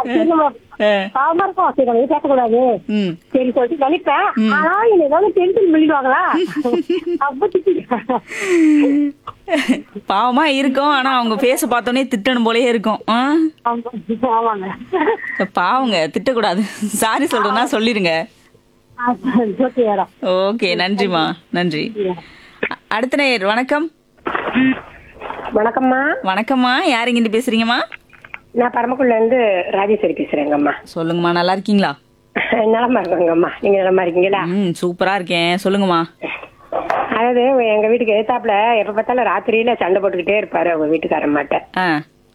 சரி நம்ம ஆ, பாவமா இருக்கும் சரி நம்ம பேசக்கூடாது ம் சரி சொல்லிட்டு நினைப்பேன் ஆனா என்ன ஏதாவது டென்ஷன் பண்ணிடுவாங்களா அப்ப திட்டிடுவேன். பாவமா இருக்கும் ஆனா அவங்க பேச பார்த்தோன்னே திட்டணும் போலயே இருக்கும் ஆ? ஆமா, ஆமாங்க பாவங்க திட்டக்கூடாது சாரி சொல்றேன்னா சொல்லிருங்க ஓகே மேடம் ஓகே நன்றிமா நன்றி அ- அடுத்த நேயர் வணக்கம் வணக்கம்மா வணக்கம்மா யார் இங்கிட்டு பேசுறீங்கம்மா நான் பரமக்குள்ள இருந்து ராஜேஸ்வரி பேசுறேங்கம்மா சொல்லுங்கம்மா நல்லா இருக்கீங்களா நலமா இருக்கேங்கம்மா நீங்க நலமா இருக்கீங்களா ம் சூப்பரா இருக்கேன் சொல்லுங்கம்மா அதாவது எங்க வீட்டுக்கு எதிர்த்தாப்புல எப்ப பார்த்தாலும் ராத்திரியில சண்டை போட்டுக்கிட்டே இருப்பாரு அவங்க வீட்டுக்காரன் மாட்ட ஆ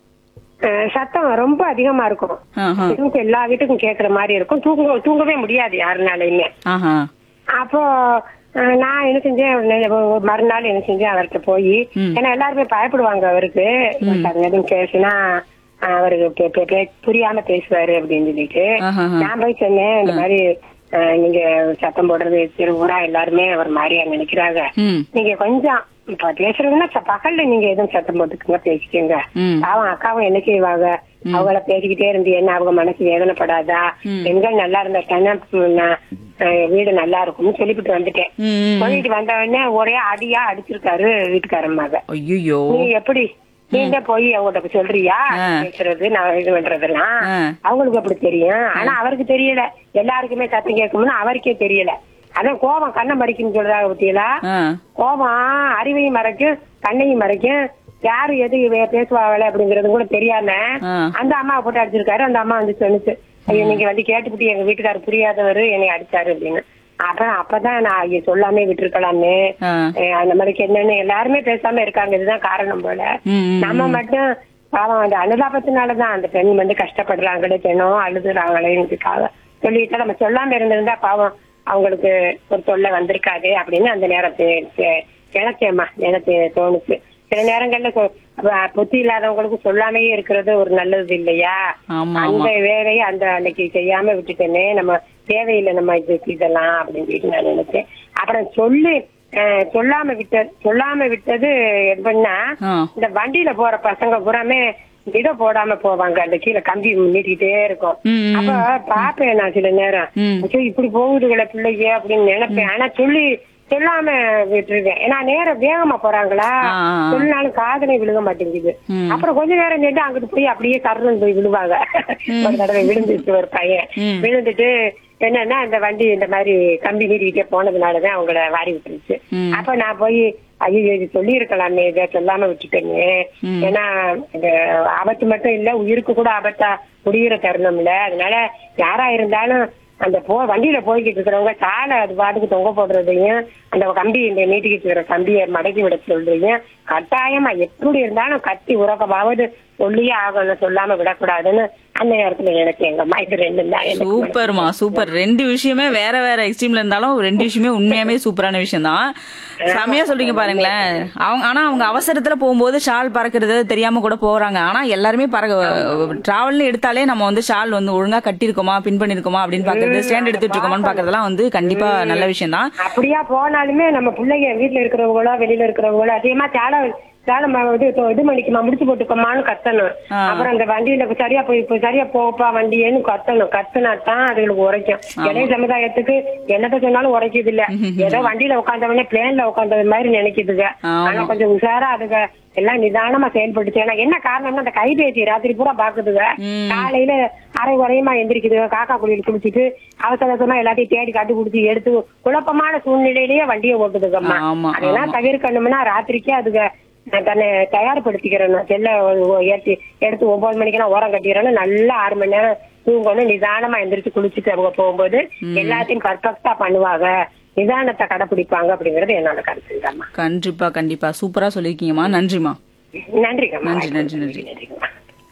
சத்தம் ரொம்ப அதிகமா இருக்கும் ஆஹா இதுக்கு எல்லா வீட்டுக்கும் கேக்குற மாதிரி இருக்கும் தூங்க தூங்கவே முடியாது யாருனாலையுமே ஆஹா அப்போ அஹ், நான் என்ன செஞ்சேன் நெ- ஒரு மறுநாள் என்ன செஞ்சேன் அவர்கிட்ட போய் ம். ஏன்னா எல்லாருமே பயப்படுவாங்க அவருக்கு அது எதுவும் பேசினா அஹ், அவருக்கு பே- பே- பே- புரியாம பேசுவாரு அப்படின்னு சொல்லிட்டு ஆஹா நான் போய் சொன்னேன் இந்த மாதிரி அஹ், நீங்க சத்தம் போடுறது திரு ஊரா எல்லாருமே ஒரு மாதிரியா நினைக்கிறாங்க ம் நீங்க கொஞ்சம் இப்ப பேசுறதுன்னா ச- பகல்ல நீங்க எதுவும் சத்தம் போட்டுக்கங்க பேசிக்கங்க ம் அவன் அக்காவும் என்ன செய்வாங்க அவங்கள பேசிக்கிட்டே இருந்து என்ன அவங்க மனசு வேதனைப்படாதா ம். பெண்கள் நல்லா இருந்தா தானே ம், நான், அஹ், வீடு நல்லா இருக்கும்னு சொல்லிவிட்டு வந்துட்டேன் ம், ம் சொல்லிட்டு வந்த உடனே ஒரே அடியா அடிச்சிருக்காரு வீட்டுக்காரம்மாக ஐயோ நீ எப்படி நீங்க போய் அவங்ககிட்ட போய் சொல்றியா ஆ. பேசுறது நான் இது பண்றதெல்லாம் ஆ. அவங்களுக்கு அப்படி தெரியும் ஆனா அவருக்கு தெரியல எல்லாருக்குமே சத்தம் கேட்கும்னு அவருக்கே தெரியல அதான் கோபம் கண்ணை மறைக்கும்னு சொல்றாங்க பத்தியலா ஆ கோபம் அறிவையும் மறைக்கும் கண்ணையும் மறைக்கும் யாரு எது வே- பேசுவாங்களே அப்படிங்கறது கூட தெரியாம ஆ. அந்த அம்மாவை போட்டு அடிச்சிருக்காரு அந்த அம்மா வந்து சொன்னுச்சு ஐயோ நீங்க வந்து கேட்டுக்கிட்டு எங்க வீட்டுக்காரர் புரியாதவரு என்னை அடிச்சாரு அப்படின்னு அப்புறம் அப்பதான் நான் ஐயோ சொல்லாமே விட்டுருக்கலாமே ஆ அஹ் அந்த மாதிரிக்கு என்னன்னு எல்லாருமே பேசாம இருக்காங்க இதுதான் காரணம் போல ம், ம், நம்ம மட்டும் பாவம் அந்த அனுதாபத்தினாலதான் அந்த பெண் வந்து கஷ்டப்படுறாங்களே தினம் அழுதுறாங்களேன்றதுக்காக சொல்லிட்டு நம்ம சொல்லாம இருந்திருந்தா பாவம் அவங்களுக்கு ஒரு தொல்லை வந்திருக்காது அப்படின்னு அந்த நேரத்தை நினைச்சேம்மா எனக்கு தோணுச்சு சில நேரங்கள்ல சொ- அப்ப புத்தி இல்லாதவங்களுக்கு சொல்லாமையே இருக்கிறது ஒரு நல்லது இல்லையா ஆமா அந்த ஆமா வேலையை அந்த அன்னைக்கு செய்யாம விட்டுட்டேனே நம்ம தேவையில்லை நம்ம இது இதெல்லாம் அப்படின்னு சொல்லிட்டு நான் நினைச்சேன் அப்புறம் சொல்லி அஹ், சொல்லாம விட்ட சொல்லாம விட்டது எப்படின்னா ஆ இந்த வண்டியில போற பசங்க பூராமே இதை போடாம போவாங்க அந்த கீழே கம்பி நீட்டிக்கிட்டே இருக்கும் ம், ம், அப்ப பாப்பேன் நான் சில நேரம் ம். ஐயோ, இப்படி போகுதுங்களே பிள்ளைங்க அப்படின்னு நினைப்பேன் ஆனா சொல்லி சொல்லாம விட்டுருவேன் ஏன்னா நேரம் வேகமா போறாங்களா ஆ, ஆ, ஆ. சொன்னாலும் காதலே விழுக மாட்டேங்குது ம். அப்புறம் கொஞ்ச நேரம் நின்று அங்கிட்டு போய் அப்படியே சரணம் போய் விழுவாங்க ஒரு தடவை விழுந்துச்சு ஒரு பையன் ம். விழுந்துட்டு என்னன்னா அந்த வண்டி இந்த மாதிரி கம்பி நீட்டிக்கிட்டே போனதுனாலதான் அவங்கள வாரி விட்டுருச்சு ம். அப்ப நான் போய் ஐயோ இது சொல்லி இருக்கலாமே இதை சொல்லாம விட்டுட்டேன்னு ம். ஏன்னா இந்த ஆபத்து மட்டும் இல்ல உயிருக்கு கூட ஆபத்தா முடிகிற தருணம்ல அதனால யாரா இருந்தாலும் அந்த போ வண்டியில போய்கிட்டு இருக்கிறவங்க சாலை அது பாட்டுக்கு தொங்க போடுறதையும் அந்த கம்பி இந்த நீட்டிக்கிட்டு இருக்கிற கம்பியை மடக்கி விட சொல்றதையும் கட்டாயமா எப்படி இருந்தாலும் கத்தி உறக்கமாவது சொல்லியே ஆகணும் சொல்லாம விடக்கூடாதுன்னு அந்த நேரத்துல எனக்கு எங்க அம்மா இது ரெண்டு தான் எனக்கு சூப்பர்மா சூப்பர் ரெண்டு விஷயமே வேற வேற எக்ஸ்ட்ரீம்ல இருந்தாலும் ரெண்டு விஷயமே உண்மையாவே சூப்பரான விஷயம் தான் செமையா சொல்றீங்க பாருங்களேன் அவங்க ஆனா அவங்க அவசரத்துல போகும்போது ஷால் பறக்கிறது தெரியாம கூட போறாங்க ஆனா எல்லாருமே பறக்க டிராவல்னு எடுத்தாலே நம்ம வந்து ஷால் வந்து ஒழுங்கா கட்டியிருக்கோமா பின் பண்ணிருக்கோமா அப்படின்னு பாக்குறது ஸ்டாண்ட் எடுத்துட்டு இருக்கோமான்னு பாக்குறதெல்லாம் வந்து கண்டிப்பா நல்ல விஷயம் தான் அப்படியா போனாலுமே நம்ம பிள்ளைங்க வீட்டுல இருக்கிறவங்களோ வெளியில இருக்கிறவங்களோ அதிகமா சேலை சேலை ம- இது இப்போ இது மணிக்குமா முடிச்சு போட்டுக்கோமான்னு கத்தணும் ஆ. அப்புறம் அந்த வண்டியில இப்ப சரியா போய் இப்ப சரியா போப்பா வண்டியேன்னு கத்தணும் கத்துனா தான் அதுகளுக்கு உரைக்கும் இளைய சமுதாயத்துக்கு என்னத்த சொன்னாலும் உரைக்குது இல்ல ஏதோ வண்டியில உட்காந்தவனே பிளேன்ல உட்காந்தது மாதிரி நினைக்குதுங்க ஆமா. ஆனா கொஞ்சம் உஷாரா அதுங்க எல்லாம் நிதானமா செயல்பட்டுச்சு ஏன்னா என்ன காரணம்னா அந்த கைபேசி ராத்திரி பூரா பாக்குதுங்க ம். காலையில அரை குறையமா எந்திரிக்குது காக்கா குளியல் குளிச்சுட்டு அவசர அவசரமா எல்லாத்தையும் தேடி கட்டி குடிச்சு எடுத்து குழப்பமான சூழ்நிலையிலேயே வண்டியை ஓட்டுதுங்கம்மா ஆமா, அதெல்லாம் ஆமா. தவிர்க்கணும்னா ராத்திரிக்கே அதுக தன்னை தயார்படுத்திக்கிறேன் செல்ல ஏற்றி எடுத்து ஒன்பது மணிக்கெல்லாம் ஓரம் கட்டிக்கிறேன்னு நல்லா ஆறு மணி நேரம் தூங்கணும் நிதானமா எந்திரிச்சு குளிச்சுட்டு அவங்க போகும்போது எல்லாத்தையும் பர்ஃபெக்டா பண்ணுவாங்க நிதானத்தை கடைபிடிப்பாங்க அப்படிங்கறது என்னோட கருத்துங்கம்மா கண்டிப்பா கண்டிப்பா சூப்பரா சொல்லிருக்கீங்கம்மா நன்றிமா நன்றிங்கம்மா நன்றி, நன்றி, நன்றி. நன்றிங்கம்மா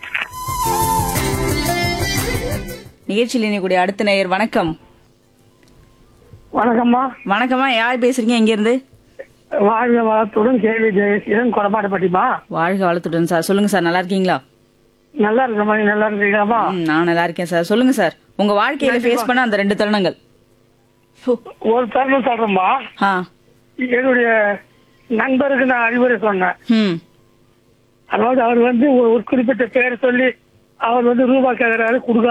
நிகழ்ச்சியில் இணையக்கூடிய அடுத்த நேயர் வணக்கம் வணக்கம்மா வணக்கம்மா யார் பேசுறீங்க எங்க இருந்து வாழ்க வளத்துடன் கேள்வி ஜெயசீலன் கொடப்பாடுப்பட்டிமா வாழ்க வளத்துடன் சார் சொல்லுங்க சார் நல்லா இருக்கீங்களா நல்லா இருக்கமா நீ நல்லா இருக்கீங்களாமா ம், நான் நல்லா இருக்கேன் சார் சொல்லுங்க சார் உங்க வாழ்க்கையில ஃபேஸ் பண்ண அந்த ரெண்டு தருணங்கள் ஃபு. ஒரு தருணம் சொல்றேம்மா ஆ என்னுடைய நண்பருக்கு நான் அறிவுரை சொன்னேன் ம் அதாவது அவர் வந்து ஒரு ஒரு குறிப்பிட்ட பேர் சொல்லி அவர் வந்து ரூபா கேட்கறாரு கொடுக்க